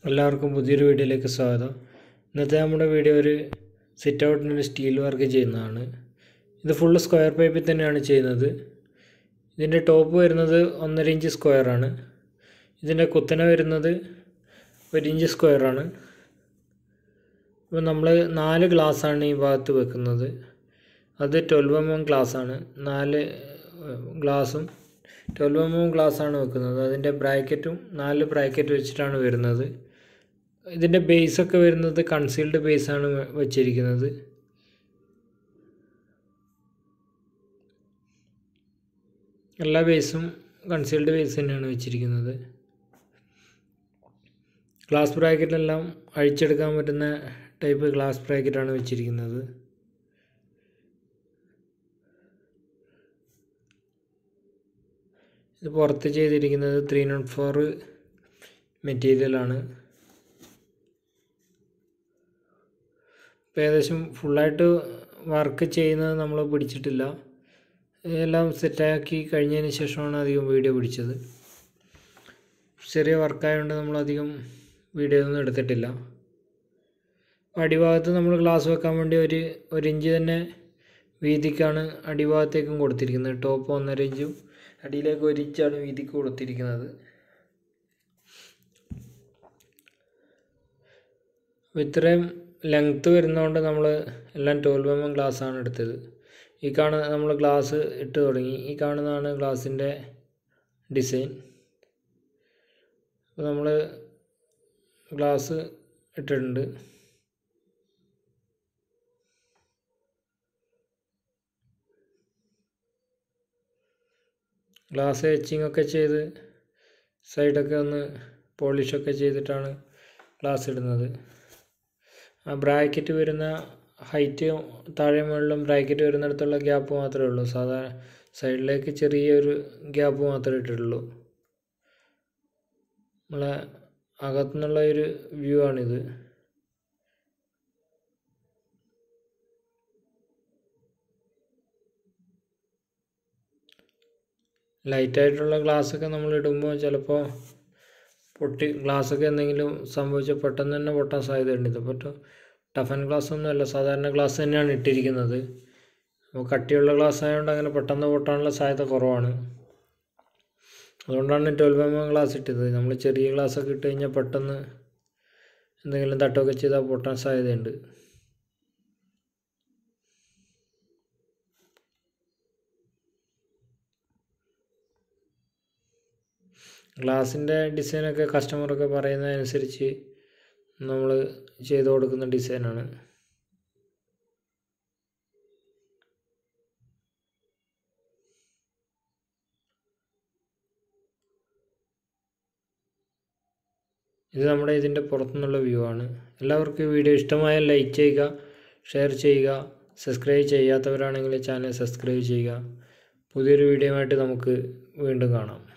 എല്ലാവർക്കും പുതിയൊരു വീഡിയോയിലേക്ക് സ്വാഗതം ഇന്നത്തെ നമ്മുടെ വീഡിയോ ഒരു സിറ്റ് ഔട്ടിന് സ്റ്റീൽ വർക്ക് ചെയ്യുന്നതാണ് ഇത് ഫുള്ള് സ്ക്വയർ പൈപ്പിൽ തന്നെയാണ് ചെയ്യുന്നത് ഇതിൻ്റെ ടോപ്പ് വരുന്നത് ഒന്നര ഇഞ്ച് സ്ക്വയറാണ് ഇതിൻ്റെ കുത്തനെ വരുന്നത് ഒരു ഇഞ്ച് സ്ക്വയറാണ് അപ്പോൾ നമ്മൾ നാല് ഗ്ലാസ്സാണ് ഈ ഭാഗത്ത് വെക്കുന്നത് അത് ട്വൽവ് എം എം ഗ്ലാസ്സാണ് നാല് ഗ്ലാസും ട്വൽവ് എം എം ഗ്ലാസ്സാണ് വെക്കുന്നത് അതിൻ്റെ ബ്രാക്കറ്റും നാല് ബ്രാക്കറ്റ് വെച്ചിട്ടാണ് വരുന്നത് ഇതിൻ്റെ ബേസൊക്കെ വരുന്നത് കൺസീൽഡ് ബേസാണ് വെച്ചിരിക്കുന്നത് എല്ലാ ബേസും കൺസീൽഡ് ബേസ് തന്നെയാണ് വെച്ചിരിക്കുന്നത് ഗ്ലാസ് ബ്രാക്കറ്റെല്ലാം അഴിച്ചെടുക്കാൻ പറ്റുന്ന ടൈപ്പ് ഗ്ലാസ് ബ്രാക്കറ്റാണ് വെച്ചിരിക്കുന്നത് ഇത് പുറത്ത് ചെയ്തിരിക്കുന്നത് ത്രീ നോട്ട് ഫോർ മെറ്റീരിയലാണ് ഇപ്പോൾ ഏകദേശം ഫുള്ളായിട്ട് വർക്ക് ചെയ്യുന്നത് നമ്മൾ പിടിച്ചിട്ടില്ല എല്ലാം സെറ്റാക്കി കഴിഞ്ഞതിന് ശേഷമാണ് അധികം വീഡിയോ പിടിച്ചത് ചെറിയ വർക്കായതുകൊണ്ട് നമ്മളധികം വീഡിയോ ഒന്നും എടുത്തിട്ടില്ല അടിഭാഗത്ത് നമ്മൾ ഗ്ലാസ് വെക്കാൻ വേണ്ടി ഒരു ഒരു ഇഞ്ച് തന്നെ വീതിക്കാണ് അടിഭാഗത്തേക്കും കൊടുത്തിരിക്കുന്നത് ടോപ്പ് ഒന്നര ഇഞ്ചും അടിയിലേക്ക് ഒരു ഇഞ്ചാണ് വീതിക്ക് കൊടുത്തിരിക്കുന്നത് ഇത്രയും ലെങ്ത്ത് വരുന്നതുകൊണ്ട് നമ്മൾ എല്ലാം ട്വൽവ് എം എം ഗ്ലാസ്സാണ് എടുത്തത് ഈ കാണുന്ന നമ്മൾ ഗ്ലാസ് ഇട്ട് തുടങ്ങി ഈ കാണുന്നതാണ് ഗ്ലാസിൻ്റെ ഡിസൈൻ അപ്പോൾ നമ്മൾ ഗ്ലാസ് ഇട്ടിട്ടുണ്ട് ഗ്ലാസ് എച്ചിങ് ഒക്കെ ചെയ്ത് സൈഡൊക്കെ ഒന്ന് പോളിഷൊക്കെ ചെയ്തിട്ടാണ് ഗ്ലാസ് ഇടുന്നത് ആ ബ്രാക്കറ്റ് വരുന്ന ഹൈറ്റ് താഴെ മുകളിലും ബ്രാക്കറ്റ് വരുന്നിടത്തുള്ള ഗ്യാപ്പ് മാത്രമേ ഉള്ളൂ സാധാ സൈഡിലേക്ക് ചെറിയൊരു ഗ്യാപ്പ് മാത്രമേ ഇട്ടിട്ടുള്ളൂ നമ്മളെ അകത്തുനിന്നുള്ള ഒരു വ്യൂ ആണിത് ലൈറ്റായിട്ടുള്ള ഗ്ലാസ്സൊക്കെ നമ്മൾ ഇടുമ്പോൾ ചിലപ്പോൾ പൊട്ടി ഗ്ലാസ്സൊക്കെ എന്തെങ്കിലും സംഭവിച്ചാൽ പെട്ടെന്ന് തന്നെ പൊട്ടാൻ സാധ്യതയുണ്ട് ഇതിപ്പോൾ ടഫൻ ഗ്ലാസ് ഒന്നുമല്ല സാധാരണ ഗ്ലാസ് തന്നെയാണ് ഇട്ടിരിക്കുന്നത് അപ്പോൾ കട്ടിയുള്ള ഗ്ലാസ് ആയതുകൊണ്ട് അങ്ങനെ പെട്ടെന്ന് പൊട്ടാനുള്ള സാധ്യത കുറവാണ് അതുകൊണ്ടാണ് ട്വൽവ് എം എം ഗ്ലാസ് ഇട്ടത് നമ്മൾ ചെറിയ ഗ്ലാസ്സൊക്കെ ഇട്ട് കഴിഞ്ഞാൽ പെട്ടെന്ന് എന്തെങ്കിലും തട്ടൊക്കെ ചെയ്താൽ പൊട്ടാൻ സാധ്യതയുണ്ട് ഗ്ലാസിൻ്റെ ഡിസൈനൊക്കെ കസ്റ്റമറൊക്കെ പറയുന്നതനുസരിച്ച് നമ്മൾ ചെയ്തു കൊടുക്കുന്ന ഡിസൈനാണ് ഇത് നമ്മുടെ ഇതിൻ്റെ പുറത്തുനിന്നുള്ള വ്യൂ ആണ് എല്ലാവർക്കും ഈ വീഡിയോ ഇഷ്ടമായാൽ ലൈക്ക് ചെയ്യുക ഷെയർ ചെയ്യുക സബ്സ്ക്രൈബ് ചെയ്യാത്തവരാണെങ്കിൽ ചാനൽ സബ്സ്ക്രൈബ് ചെയ്യുക പുതിയൊരു വീഡിയോ ആയിട്ട് നമുക്ക് വീണ്ടും കാണാം